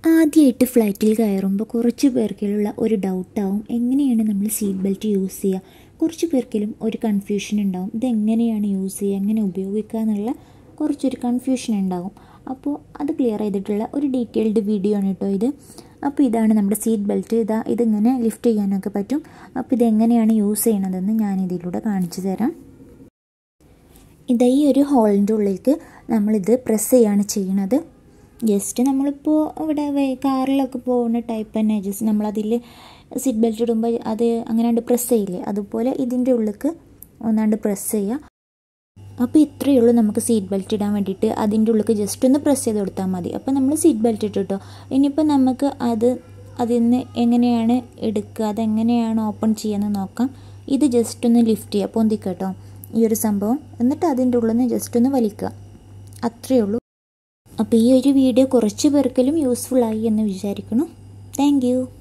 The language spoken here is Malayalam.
ആദ്യമായിട്ട് ഫ്ലൈറ്റിൽ കയറുമ്പോൾ കുറച്ച് പേർക്കുള്ള ഒരു ഡൗട്ടാവും എങ്ങനെയാണ് നമ്മൾ സീറ്റ് ബെൽറ്റ് യൂസ് ചെയ്യുക കുറച്ച് പേർക്കെങ്കിലും ഒരു കൺഫ്യൂഷൻ ഉണ്ടാവും ഇതെങ്ങനെയാണ് യൂസ് ചെയ്യുക എങ്ങനെ ഉപയോഗിക്കുക എന്നുള്ള കുറച്ചൊരു കൺഫ്യൂഷൻ ഉണ്ടാകും അപ്പോൾ അത് ക്ലിയർ ചെയ്തിട്ടുള്ള ഒരു ഡീറ്റെയിൽഡ് വീഡിയോ ആണ് കേട്ടോ ഇത് അപ്പോൾ ഇതാണ് നമ്മുടെ സീറ്റ് ബെൽറ്റ് ഇതാ ഇതിങ്ങനെ ലിഫ്റ്റ് ചെയ്യാനൊക്കെ പറ്റും അപ്പോൾ ഇതെങ്ങനെയാണ് യൂസ് ചെയ്യണതെന്ന് ഞാൻ ഇതിലൂടെ കാണിച്ചു തരാം ഇതാ ഈ ഒരു ഹോളിൻ്റെ ഉള്ളിലേക്ക് നമ്മളിത് പ്രസ് ചെയ്യാണ് ചെയ്യണത് ജസ്റ്റ് നമ്മളിപ്പോൾ ഇവിടെ കാറിലൊക്കെ പോകുന്ന ടൈപ്പ് തന്നെ ജസ്റ്റ് നമ്മളതിൽ സീറ്റ് ബെൽറ്റ് ഇടുമ്പോൾ അത് അങ്ങനെയാണ്ട് പ്രസ് ചെയ്യില്ലേ അതുപോലെ ഇതിൻ്റെ ഉള്ളിലേക്ക് ഒന്നാണ്ട് പ്രസ് ചെയ്യുക അപ്പോൾ ഇത്രയേ ഉള്ളൂ നമുക്ക് സീറ്റ് ബെൽറ്റ് ഇടാൻ വേണ്ടിയിട്ട് അതിൻ്റെ ഉള്ളിലേക്ക് ജസ്റ്റ് ഒന്ന് പ്രസ് ചെയ്ത് കൊടുത്താൽ മതി അപ്പോൾ നമ്മൾ സീറ്റ് ബെൽറ്റ് ഇട്ടിട്ടോ ഇനിയിപ്പോൾ നമുക്ക് അത് അതിൽ നിന്ന് എങ്ങനെയാണ് എടുക്കുക അതെങ്ങനെയാണ് ഓപ്പൺ ചെയ്യുന്നത് നോക്കാം ഇത് ജസ്റ്റ് ഒന്ന് ലിഫ്റ്റ് ചെയ്യുക പൊന്തിക്കട്ടോ ഈ ഒരു സംഭവം എന്നിട്ട് അതിൻ്റെ ഉള്ളിൽ നിന്ന് ജസ്റ്റ് ഒന്ന് വലിക്കുക അത്രയേ ഉള്ളൂ അപ്പോൾ ഈ ഒരു വീഡിയോ കുറച്ച് പേർക്കെങ്കിലും യൂസ്ഫുൾ ആയി എന്ന് വിചാരിക്കുന്നു താങ്ക്